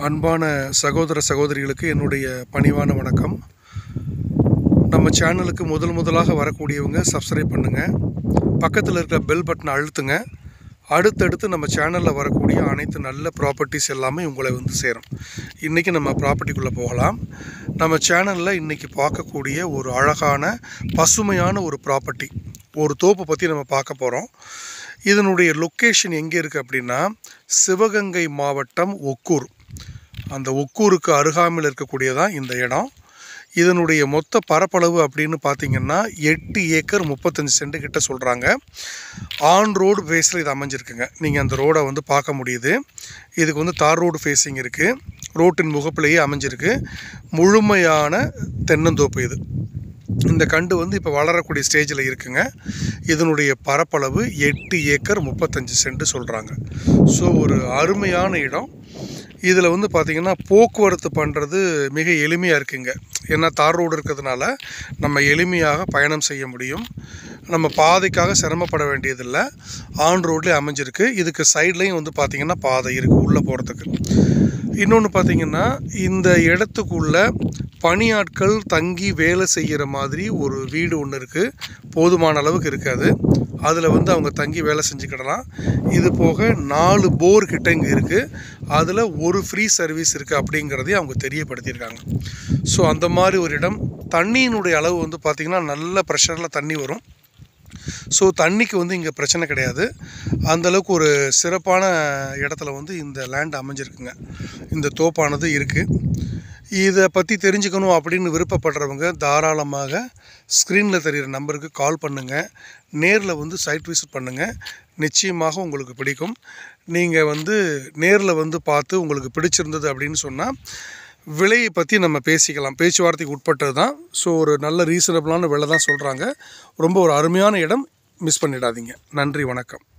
அன்பான சகோதர சகோதரிகளுக்கு என்னுடைய பணிவான வணக்கம் நம்ம சேனலுக்கு முதல் முதலாக வரக்கூடியவங்க சப்ஸ்கிரைப் பண்ணுங்கள் பக்கத்தில் இருக்கிற பெல் பட்டனை அழுத்துங்க அடுத்தடுத்து நம்ம சேனலில் வரக்கூடிய அனைத்து நல்ல ப்ராப்பர்ட்டிஸ் எல்லாமே உங்களை வந்து சேரும் இன்றைக்கி நம்ம ப்ராப்பர்ட்டிக்குள்ளே போகலாம் நம்ம சேனலில் இன்றைக்கி பார்க்கக்கூடிய ஒரு அழகான பசுமையான ஒரு ப்ராப்பர்ட்டி ஒரு தோப்பு பற்றி நம்ம பார்க்க போகிறோம் இதனுடைய லொக்கேஷன் எங்கே இருக்குது அப்படின்னா சிவகங்கை மாவட்டம் ஒக்கூர் அந்த ஒக்கூருக்கு அருகாமையில் இருக்கக்கூடியதான் இந்த இடம் இதனுடைய மொத்த பரப்பளவு அப்படின்னு பார்த்தீங்கன்னா எட்டு ஏக்கர் முப்பத்தஞ்சு சென்ட் கிட்ட சொல்கிறாங்க ஆன் ரோடு ஃபேஸில் இது அமைஞ்சிருக்குங்க நீங்கள் அந்த ரோடை வந்து பார்க்க முடியுது இதுக்கு வந்து தார் ரோடு ஃபேஸிங் இருக்குது ரோட்டின் முகப்பிலேயே அமைஞ்சிருக்கு முழுமையான தென்னந்தோப்பு இது இந்த கண்டு வந்து இப்போ வளரக்கூடிய ஸ்டேஜில் இருக்குங்க இதனுடைய பரப்பளவு எட்டு ஏக்கர் முப்பத்தஞ்சு சென்ட் சொல்கிறாங்க ஸோ ஒரு அருமையான இடம் இதில் வந்து பார்த்திங்கன்னா போக்குவரத்து பண்ணுறது மிக எளிமையாக இருக்குங்க ஏன்னா தார் ரோடு இருக்கிறதுனால நம்ம எளிமையாக பயணம் செய்ய முடியும் நம்ம பாதைக்காக சிரமப்பட வேண்டியதில்லை ஆன் ரோட்லேயே அமைஞ்சிருக்கு இதுக்கு சைட்லேயும் வந்து பார்த்திங்கன்னா பாதை இருக்குது உள்ளே போகிறதுக்கு இன்னொன்று பார்த்திங்கன்னா இந்த இடத்துக்குள்ள பணியாட்கள் தங்கி வேலை செய்கிற மாதிரி ஒரு வீடு ஒன்று இருக்குது போதுமான அளவுக்கு இருக்காது அதில் வந்து அவங்க தங்கி வேலை செஞ்சுக்கிடலாம் இது போக நாலு போர் கிட்ட இங்கே இருக்குது அதில் ஒரு ஃப்ரீ சர்வீஸ் இருக்குது அப்படிங்கிறதையும் அவங்க தெரியப்படுத்தியிருக்காங்க ஸோ அந்த மாதிரி ஒரு இடம் தண்ணியினுடைய அளவு வந்து பார்த்திங்கன்னா நல்ல ப்ரெஷரில் தண்ணி வரும் ஸோ தண்ணிக்கு வந்து இங்கே பிரச்சனை கிடையாது அந்தளவுக்கு ஒரு சிறப்பான இடத்துல வந்து இந்த லேண்ட் அமைஞ்சிருக்குங்க இந்த தோப்பானது இருக்குது இதை பற்றி தெரிஞ்சுக்கணும் அப்படின்னு விருப்பப்படுறவங்க தாராளமாக ஸ்க்ரீனில் தெரிகிற நம்பருக்கு கால் பண்ணுங்கள் நேரில் வந்து சைட் விசிட் பண்ணுங்கள் நிச்சயமாக உங்களுக்கு பிடிக்கும் நீங்கள் வந்து நேரில் வந்து பார்த்து உங்களுக்கு பிடிச்சிருந்தது அப்படின்னு சொன்னால் விலையை பற்றி நம்ம பேசிக்கலாம் பேச்சுவார்த்தைக்கு உட்பட்டது தான் ஸோ ஒரு நல்ல ரீசனபிளான விலை தான் சொல்கிறாங்க ரொம்ப ஒரு அருமையான இடம் மிஸ் பண்ணிடாதீங்க நன்றி வணக்கம்